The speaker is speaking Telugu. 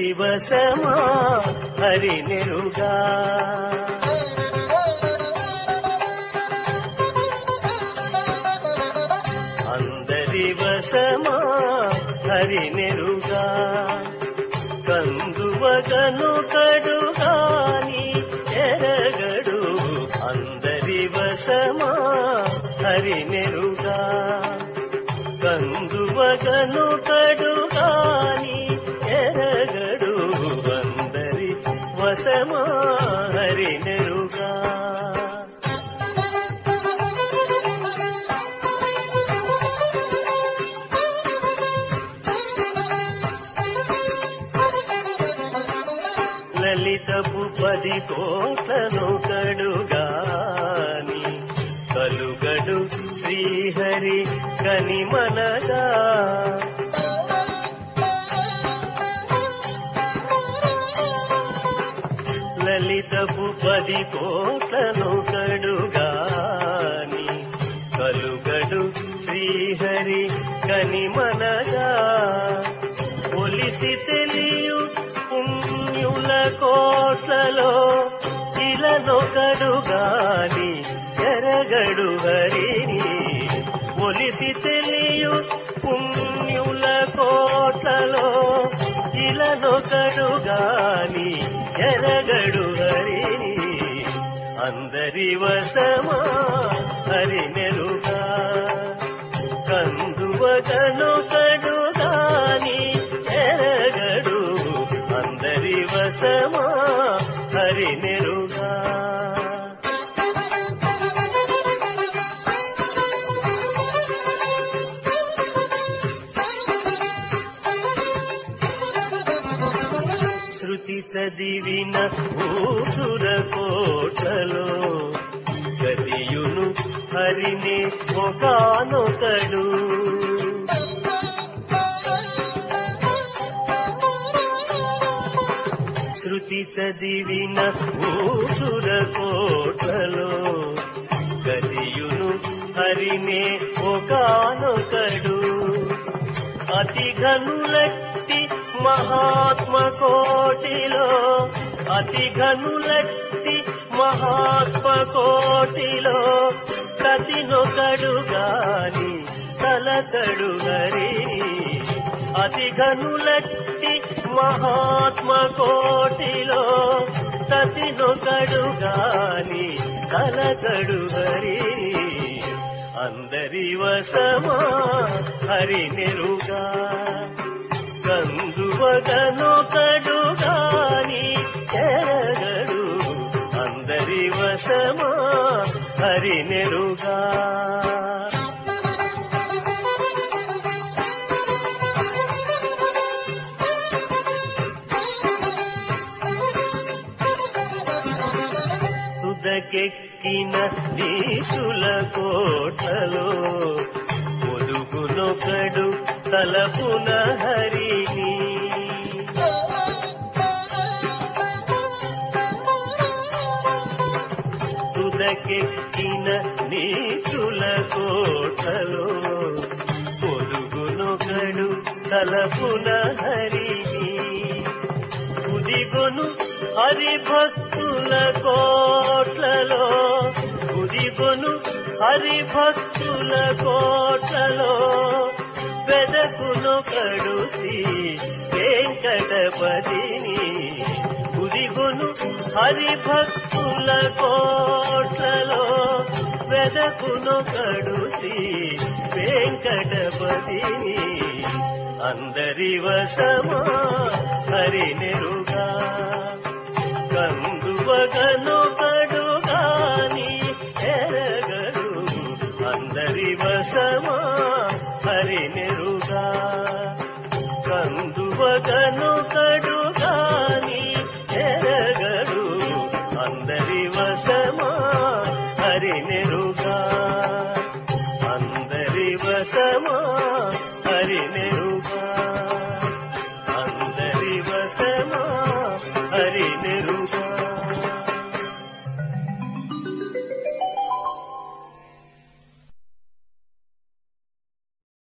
అందరి వశమా హరి నెరుగా అందరి వశమా హరి నెరుగా కందువగను కడుగాని ఎరగడు అందరి వశమా హరి నెరుగా కందువగను కడుగాని ఎరగడు అందరి వశమా హరి నెరుగా లలితపు పది కోట్లను కడుగాని కలుగడు శ్రీహరి కనిమనగా లలితపు పది కోట్లను కడుగాని కలుగడు శ్రీహరి కనిమనగా ఒలిసి తెలియు పుణ్యుల కోట్లలో ఇలనొకడు గాని ఎరగడు హరిని ఒలిసి తెలియు పుణ్యుల కోట్లలో ఇలనొకడు గాని ఎరగడు హరిని అందరి వశమా హరి మెరుగా కందువగనొకడు గాని ఎరగడు అందరి వశమా హరి నెరుగా శృతి చదివిన భూసుర కోటలో గదియును హరిని ఒకనొకడు శృతి చదివిన భూసుర కోటలో గదియును హరినే ఒకనొకడు అతి ఘనులట్టి మహాత్మ కోటిలో అతి ఘనులట్టి మహాత్మ కోటిలో కతినొకడు గాని తలచడు హరి అతి ఘనులట్టి మహాత్మ కోటిలో తతినొకడు గాని తలచడు హరి అందరి వశమా హరి నెరుగా కందువగనొకడు గాని ఎరగడు అందరి వశమా హరి నెరుగా తుదకెక్కిన నీషుల కోటలో ఒదుగునొకడు తలపున హరిని తుదకెక్కిన నీచుల కోటలో పొదుగునొకడు తలపున హరిని ఉదిగొను హరి భక్తుల కోట్లలో ఉదిగొను హరి భక్తుల కోట్లలో వెదకునొకడు శ్రీ వెంకటపతిని ఉదిగొను హరి భక్తుల కోట్లలో వెదకునొకడు శ్రీ వెంకటపతిని అందరి వశమా హరి నెరుగా కందువగనొకడు గాని ఎరగడు అందరి వశమా హరి నెరుగా కందువగనొకడు గాని ఎరగడు అందరి వశమా